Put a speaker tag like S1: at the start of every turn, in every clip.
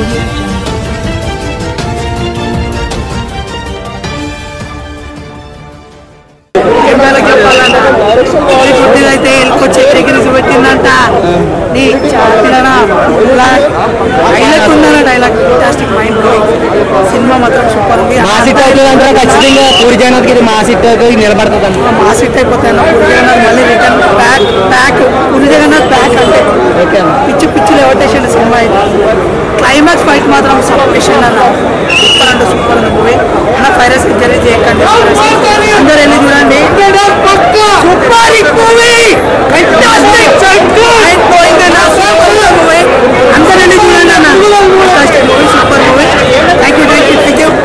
S1: audio jungle.
S2: ఎమ్మెల్యేకి చెప్పాలంట పొద్దున అయితే వెళ్ళికొచ్చి ఎగిరిసి పెట్టిందంట నీ చాపిలనా డైలాగ్ ఉందన్న డైలాగ్ ఫాంటాస్టిక్ మైండ్ బ్లోయింగ్ సినిమా మాత్రం సూపర్ ఉంది
S3: మా సిట్ అవుతుంది అంటారా ఖచ్చితంగా పూరి జగన్నాథ్కి ఇది మా సిట్ నిలబడుతుంది అంట
S2: మా సిట్ అయిపోతాయి పూరి జగన్నాథ్ మళ్ళీ return back back Puri Jagannadh back అంటే
S3: ఓకే అన్న
S2: పిచ్చి పిచ్చి లెవటేషన్ సినిమా ఇది క్లైమాక్స్ ఫైట్ మాత్రం సబ్మిషన్ అన్న సూపర్ అంటే సూపర్ ఉంది మూవీ అన్న ఫైరస్ ఇంజరీ చేయకండి అందరూ వెళ్ళి చూడండి సూపర్ మూవీ మూవీ అందరూ వెళ్ళి చూడండి అన్న movie super movie thank you thank you thank you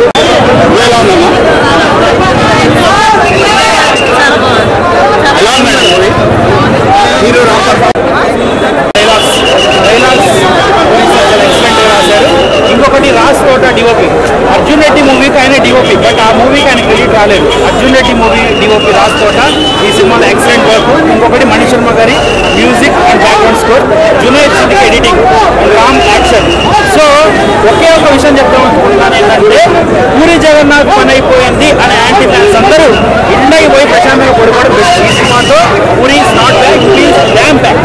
S4: ఇంకొకటి రాజ్ తోట డిఓపి అర్జున్ రెడ్డి మూవీకి ఆయన డిఓపి బట్ ఆ మూవీకి ఆయన క్రెడిట్ రాలేదు అర్జున్ రెడ్డి మూవీ డిఓపి రాజ్ తోట ఈ సినిమాలో ఎక్సలెంట్ వర్క్ ఇంకొకటి మణి శర్మ గారి music and background score Junaid Siddique editing Ram action so ఒకే ఒక విషయం చెప్తాం అనుకుంటున్నాను ఏంటంటే పూరి జగన్నాథ్ పని అయిపోయింది అనే యాంటీ ఫ్యాన్స్ అందరూ ఇండకి పోయి ప్రశాంతంగా పడుకోవడం బెస్ట్ ఈ సినిమాతో Puri is not back please damn back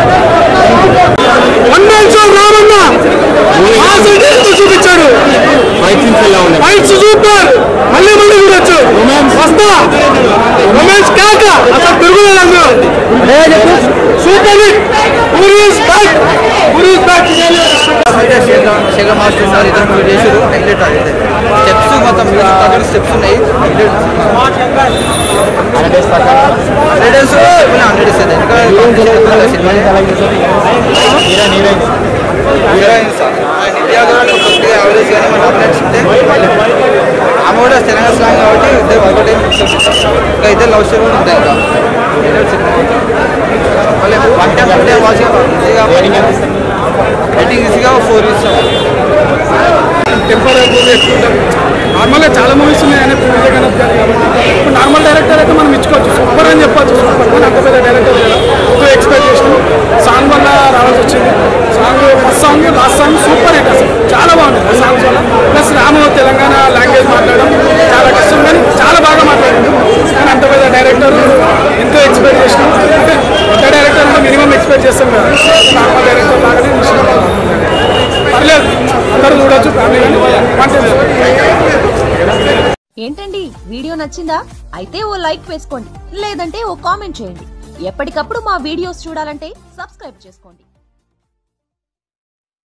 S4: చూపించాడు ఫైట్స్ సూపర్ మళ్ళీ మళ్ళీ చూడొచ్చు వస్తా రొమాన్స్ కాక అసలు తిరుగులేదు అందరూ super hit Puri is back Puri is back
S2: Shekhar master sir ఇద్దరు మూవీ చేసారు హైలైట్ అదే స్టెప్స్ మొత్తం మ్యూజిక్ స్టెప్స్ ఉన్నాయి హండ్రెడ్ డేస్ హండ్రెడ్ ఇస్తుంది ఇంకా హీరోయిన్స్ నిత్యా కూడా కొద్దిగా యావరేజ్ కానీ మన అప్డేట్స్ ఉంటే ఆమె కూడా తెలంగాణ స్లాంగ్ కాబట్టి ఇద్దరు ఒకటే ఇంకా ఇద్దరు లవ్ స్టోరీ కూడా ఉంటాయి ఇంకా హైలైట్ సినిమా మళ్ళీ one time one time watch rating ఈజీగా ఫోర్ ఇస్తాం
S4: టెంపర్ మూవీ ఎక్కువ నార్మల్గా చాలా మూవీస్ ఉన్నాయి ఆయన పూరి జగన్నాథ్ గారు కాబట్టి ఇప్పుడు నార్మల్ డైరెక్టర్ అయితే మనం ఇచ్చుకోవచ్చు సూపర్ అని చెప్పొచ్చు సూపర్ కానీ అంత పెద్ద డైరెక్టర్ కదా ఎంతో ఎక్స్పెక్ట్ చేసినాం సాంగ్ వల్ల రావాల్సి వచ్చింది song first song last song super hit అసలు చాలా బాగుంది ఆ సాంగ్స్ వల్ల ప్లస్ రాము తెలంగాణ లాంగ్వేజ్ మాట్లాడడం చాలా కష్టం కానీ చాలా బాగా మాట్లాడింది కానీ అంత పెద్ద డైరెక్టర్ ఎంతో ఎక్స్పెక్ట్ చేసినాం అంటే పెద్ద డైరెక్టర్ అంటే మినిమం ఎక్స్పెక్ట్ చేస్తాం కదా నార్మల్ డైరెక్టర్ లాగానే తీసినాం. పర్లేదు అందరూ చూడొచ్చు ఫ్యామిలీ కానీ
S5: ఏంటండి వీడియో నచ్చిందా అయితే ఓ లైక్ వేసుకోండి లేదంటే ఓ కామెంట్ చేయండి ఎప్పటికప్పుడు మా వీడియోస్ చూడాలంటే సబ్స్క్రైబ్ చేసుకోండి